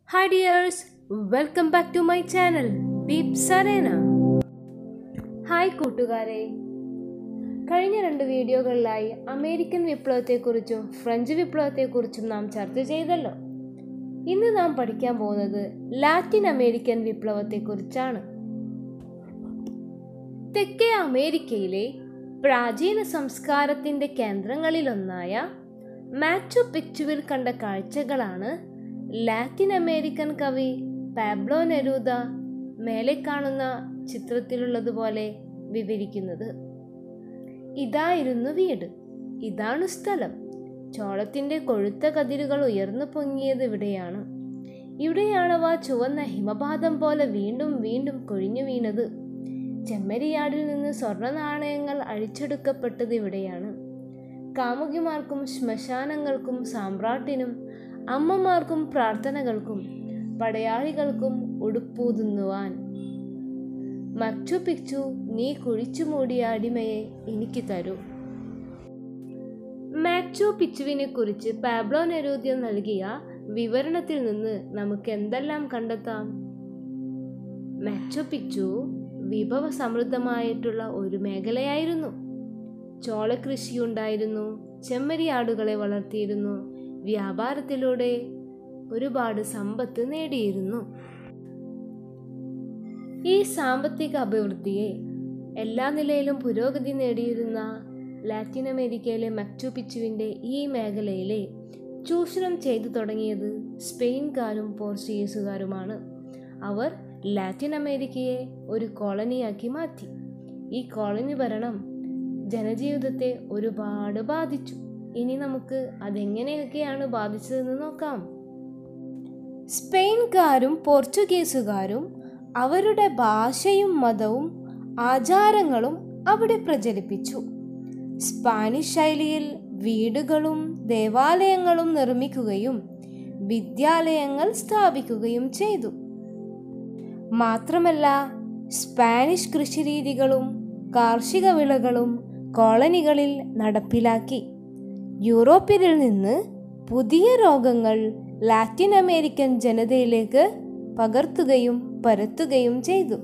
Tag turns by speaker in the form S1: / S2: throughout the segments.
S1: hi dears welcome back to my channel beep സരേന hi കൂട്ടുകാരെ കഴിഞ്ഞ രണ്ട് വീഡിയോകളിലായി അമേരിക്കൻ വിപ്ലവത്തെക്കുറിച്ചും ഫ്രഞ്ച് വിപ്ലവത്തെക്കുറിച്ചും നാം ചർച്ച ചെയ്തല്ലോ ഇന്ന് നാം പഠിക്കാൻ പോകുന്നത് ലാറ്റിൻ അമേരിക്കൻ വിപ്ലവത്തെക്കുറിച്ചാണ് തെക്കേ അമേരിക്കയിലെ പ്രാചീന സംസ്കാരത്തിൻ്റെ കേന്ദ്രങ്ങളിലൊന്നായ മാച്ചു പിക്ചുവിൽ കണ്ട കാഴ്ചകളാണ് ലാറ്റിൻ അമേരിക്കൻ കവി പാബ്ലോ നെരൂദ മേലെ കാണുന്ന ചിത്രത്തിലുള്ളതുപോലെ വിവരിക്കുന്നത് ഇതായിരുന്നു വീട് ഇതാണ് സ്ഥലം ചോളത്തിൻ്റെ കൊഴുത്ത കതിരുകൾ ഉയർന്നു പൊങ്ങിയത് ഇവിടെയാണ് ഇവിടെയാണവ ചുവന്ന ഹിമപാതം പോലെ വീണ്ടും വീണ്ടും കൊഴിഞ്ഞു വീണത് ചെമ്മരിയാടിൽ നിന്ന് സ്വർണ്ണ നാണയങ്ങൾ അഴിച്ചെടുക്കപ്പെട്ടത് ഇവിടെയാണ് കാമുകിമാർക്കും ശ്മശാനങ്ങൾക്കും സാമ്രാട്ടിനും അമ്മമാർക്കും പ്രാർത്ഥനകൾക്കും പടയാളികൾക്കും ഉടുപ്പൂതുന്നുവാൻ മച്ചു പിച്ചു നീ കുഴിച്ചു മൂടിയ അടിമയെ എനിക്ക് തരൂ മാച്ചു പിച്ചുവിനെ കുറിച്ച് പാബ്ലോ നെരൂദ്യ നൽകിയ വിവരണത്തിൽ നിന്ന് നമുക്ക് എന്തെല്ലാം കണ്ടെത്താം മാച്ചു പിച്ചു വിഭവ സമൃദ്ധമായിട്ടുള്ള ഒരു മേഖലയായിരുന്നു ചോളകൃഷിയുണ്ടായിരുന്നു ചെമ്മരിയാടുകളെ വളർത്തിയിരുന്നു വ്യാപാരത്തിലൂടെ ഒരുപാട് സമ്പത്ത് നേടിയിരുന്നു ഈ സാമ്പത്തിക അഭിവൃദ്ധിയെ എല്ലാ നിലയിലും പുരോഗതി നേടിയിരുന്ന ലാറ്റിൻ അമേരിക്കയിലെ മച്ചു പിച്ചുവിൻ്റെ ഈ മേഖലയിലെ ചൂഷണം ചെയ്തു തുടങ്ങിയത് സ്പെയിൻകാരും പോർച്ചുഗീസുകാരുമാണ് അവർ ലാറ്റിൻ അമേരിക്കയെ ഒരു കോളനിയാക്കി മാറ്റി ഈ കോളനി ഭരണം ജനജീവിതത്തെ ഒരുപാട് ബാധിച്ചു ഇനി നമുക്ക് അതെങ്ങനെയൊക്കെയാണ് ബാധിച്ചതെന്ന് നോക്കാം സ്പെയിൻകാരും പോർച്ചുഗീസുകാരും അവരുടെ ഭാഷയും മതവും ആചാരങ്ങളും അവിടെ പ്രചരിപ്പിച്ചു സ്പാനിഷ് ശൈലിയിൽ വീടുകളും ദേവാലയങ്ങളും നിർമ്മിക്കുകയും വിദ്യാലയങ്ങൾ സ്ഥാപിക്കുകയും ചെയ്തു മാത്രമല്ല സ്പാനിഷ് കൃഷിരീതികളും കാർഷിക വിളകളും കോളനികളിൽ നടപ്പിലാക്കി യൂറോപ്യരിൽ നിന്ന് പുതിയ രോഗങ്ങൾ ലാറ്റിൻ അമേരിക്കൻ ജനതയിലേക്ക് പകർത്തുകയും പരത്തുകയും ചെയ്തു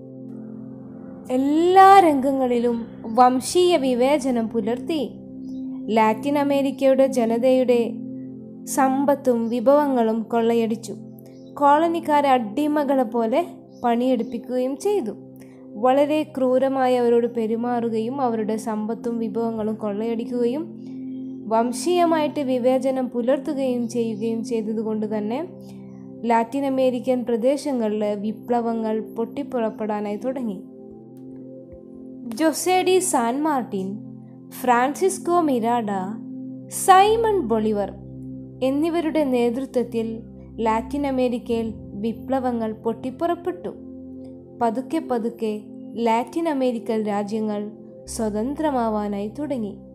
S1: എല്ലാ രംഗങ്ങളിലും വംശീയ വിവേചനം പുലർത്തി ലാറ്റിൻ അമേരിക്കയുടെ ജനതയുടെ സമ്പത്തും വിഭവങ്ങളും കൊള്ളയടിച്ചു കോളനിക്കാരെ അടിമകളെ പോലെ പണിയെടുപ്പിക്കുകയും ചെയ്തു വളരെ ക്രൂരമായി അവരോട് പെരുമാറുകയും അവരുടെ സമ്പത്തും വിഭവങ്ങളും കൊള്ളയടിക്കുകയും വംശീയമായിട്ട് വിവേചനം പുലർത്തുകയും ചെയ്യുകയും ചെയ്തതുകൊണ്ട് തന്നെ ലാറ്റിൻ അമേരിക്കൻ പ്രദേശങ്ങളിൽ വിപ്ലവങ്ങൾ പൊട്ടിപ്പുറപ്പെടാനായി തുടങ്ങി Jose de San Martin Francisco Miranda Simon Bolivar എന്നിവരുടെ നേതൃത്വത്തിൽ ലാറ്റിൻ അമേരിക്കയിൽ വിപ്ലവങ്ങൾ പൊട്ടിപ്പുറപ്പെട്ടു പതുക്കെ പതുക്കെ ലാറ്റിൻ അമേരിക്കൻ രാജ്യങ്ങൾ സ്വതന്ത്രമാവാനായി തുടങ്ങി